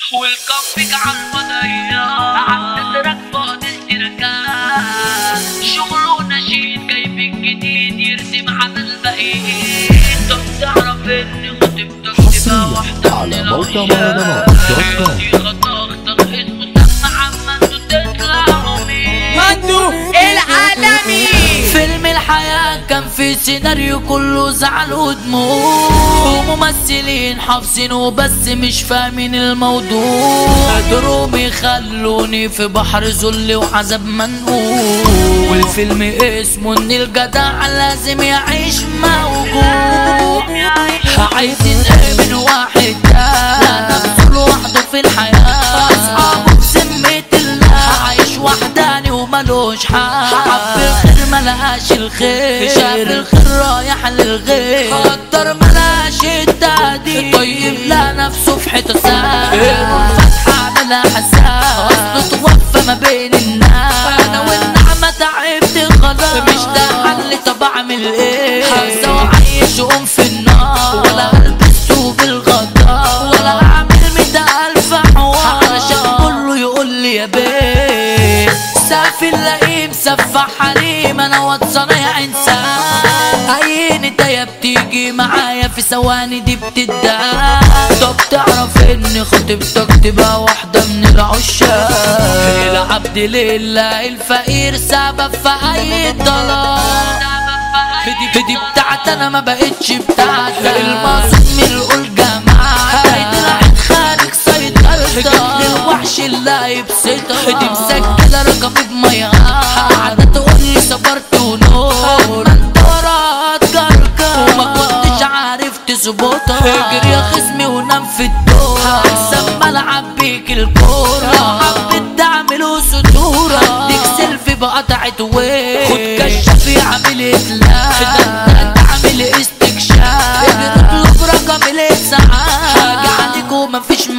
والكفك عالفضية عالتترك فاضل تركات شغله نشيد جايب الجديد يرسم على الباقيين طب تعرف ان خطيبتك تبقى واحدة على من موقع الأغيار. مهرجانات دوت كوم. دي خطاختك اسمه سمع عما انتوا تطلعوا مين مندو العالمي فيلم الحياة كان في سيناريو كله زعل ودموع وممثلين حافظينه بس مش فاهمين الموضوع قدروا بيخلوني في بحر ذل وعذاب منقوع والفيلم اسمه ان الجدع لازم يعيش موجوع عايزين ايه من واحد ده لا نفسه لوحده في الحياة اصحابه بذمة الله عايش وحداني وملوش حق حب الخير ملهاش الخير شاف الخير رايح للغير اكتر ملهاش التهديد طيب لا نفسه في حته سام الفتحة بلا حساب اصله توفى ما بين الناس انا والنعمة تعبت خلاص مش ده حل طب اعمل ايه هسا وعيش وقوم في النار ولا البس بالغدار ولا اعمل مية الف حوار علشان كله يقول لي يا بيه سافي اللئيم سفح حريم انا واتصنع انسان عين انت بتيجي معايا في ثواني دي بتدعى طب تعرف ان خطيبتك تبقى واحدة من العشاق العبد لله الفقير سبب في اي ضلال دي دي بتاعت انا ما بقتش بتاعت المقصود من القول جماعة طلعت خارج سيطرتك الوحش اللي هيبسطك دي مسجلة رقمي بمية قاعدة تقول لي صبرت ونور ما انت وراها تكركر وما كنتش عارف تظبطها اجري يا خصمي ونام في الدور احسن ما العب بيك الكورة لو حبيت تعمله سطورة ديك سيلفي بقطعت وين خد كشاف يعمل اتلاف ده تعمل استكشاف اطلب رقم الاسعاف حاجة عليك ومفيش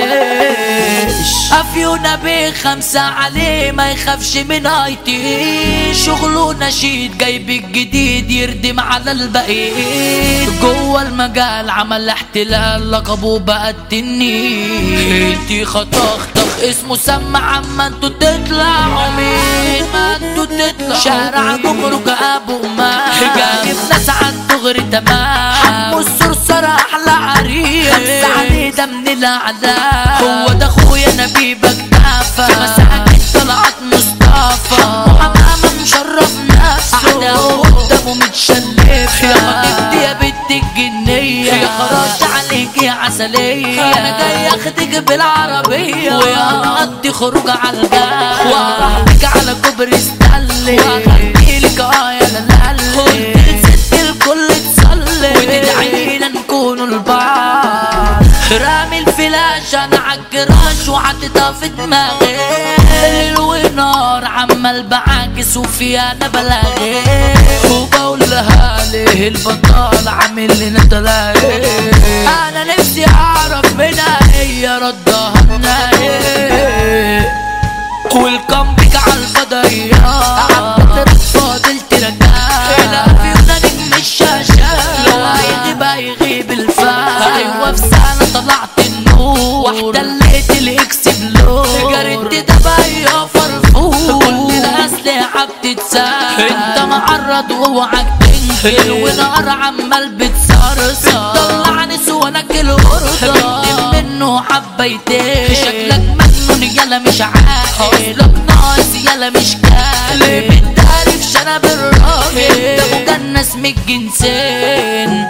معلش افيونا بخمسة عليه ما يخافش من ايتي شغله نشيد جايب الجديد يردم على الباقيين جوه المجال عمل احتلال لقبه بقى التنين انتي خطاختك اسمه سمع اما انتوا تطلعوا مين ما انتوا تطلعوا شارع جمرك ابو ما جايب ناس عن دغري تمام حمو الصرصر احلى عريس خمسة عليه ده من الاعلام هو ده اخويا نبيبك دافع في مساكن طلعت مصطفى حمامة مشرف نفسه اعداء قدامه متشلف يا خطيبتي يا بنت الجنية يا خراج عليك يا عسلية انا جاي اخدك بالعربية ويا نقضي خروج على الجاه وهروحك على كوبري ستانلي وهغنيلك اه يا لالي قلت لست الكل تصلي وتدعي لنا نكونوا البعض رامي الفلاش انا عالجراش وحاططها في دماغي ليل ونار عمال بعاكس وفيها انا بلاغي وبقول لها ليه البطال عامل لنا تلاقي انا نفسي اعرف منها هي ردها لنا ايه والكمبيك عالفضية عبد فاضل ترجع لا فينا نجم الشاشة لو هيغيب هيغيب الفا ايوه في سنة طلعت النور واحدة لقيت الاكس بلور جريت ده بقى يا فرفور كل الاسلحة بتتساب انت معرض واوعك تنكر ونار عمال بتصرصر بتطلع نسوانك الغرضة بنت منه حبيتين شكلك مجنون يلا مش عاقل اصلك ناقص يلا مش كامل بتعرف شنب الراجل ده مجنس من الجنسين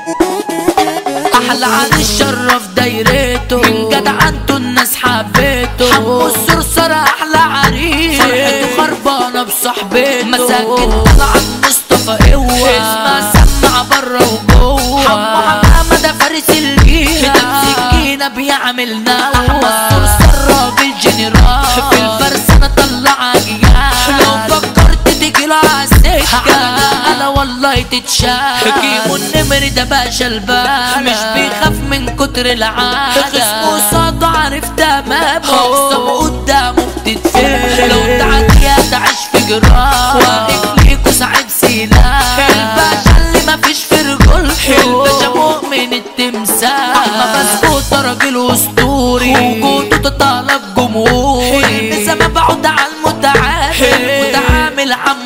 احلى عن الشرف دايرته من جدع انتو الناس حبيته حمو الصرصر احلى عريس فرحته خربانه بصحبته مساكن طلعت مصطفى قوه اسمها سمع بره وجوه حمو حمامه ده فارس الجيهه ده بسكينه بيعمل نوى احمد صرصر راجل جنرال في الفرسانه طلع جيال لو فكرت تيجي له عالسكه انا والله تتشاف كيمو النمر ده باشا البال مش بيخاف من كتر العادة خصمه قصاده عارف تمامه خصمه قدامه بتتفل لو تعدي هتعيش في جراح واقف ليكوا صاحب سلاح الباشا اللي مفيش في رجولته الباشا مؤمن التمثال احمد مسكوت راجل اسطوري وجود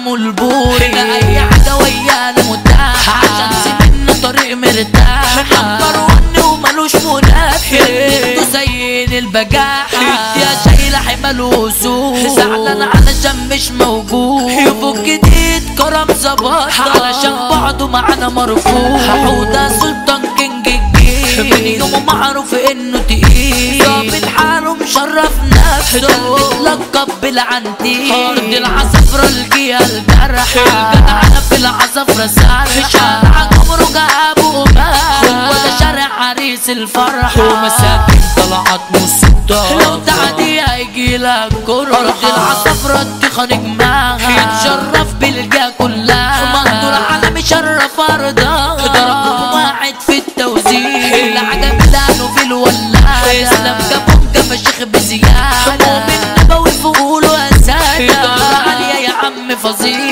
عمو البوري هنا اي حاجة ويانا متاحة عشان سيبنا طريق مرتاح نمبر ون وملوش منافس انتو سيد البجاحة يا شايلة حمل وسوق زعلان علشان مش موجود يفك جديد كرم ظباط علشان بعضه معانا مرفوض حودة سلطان كينج الجيل من يومه معروف انه تقيل ظابط حاله مشرف نفسه متلقب بالعنتيل ارض العصفرة الجيها الجرحة جدعنا في العصفرة سارحة شارع عمره جابه هو ده شارع عريس الفرحة ومساكن طلعت مصدة لو تعدي هيجي لك كرة ارض العصفرة التخن جماعها يتشرف بالجا كلها منظور عالمي شرف ارضها ضربهم واحد في التوزيع العجب لانه في الولاده اسلام جابهم جاب شيخ بزياده مؤمن نبوي في قوله يا ساده عاليه يا عم فظيع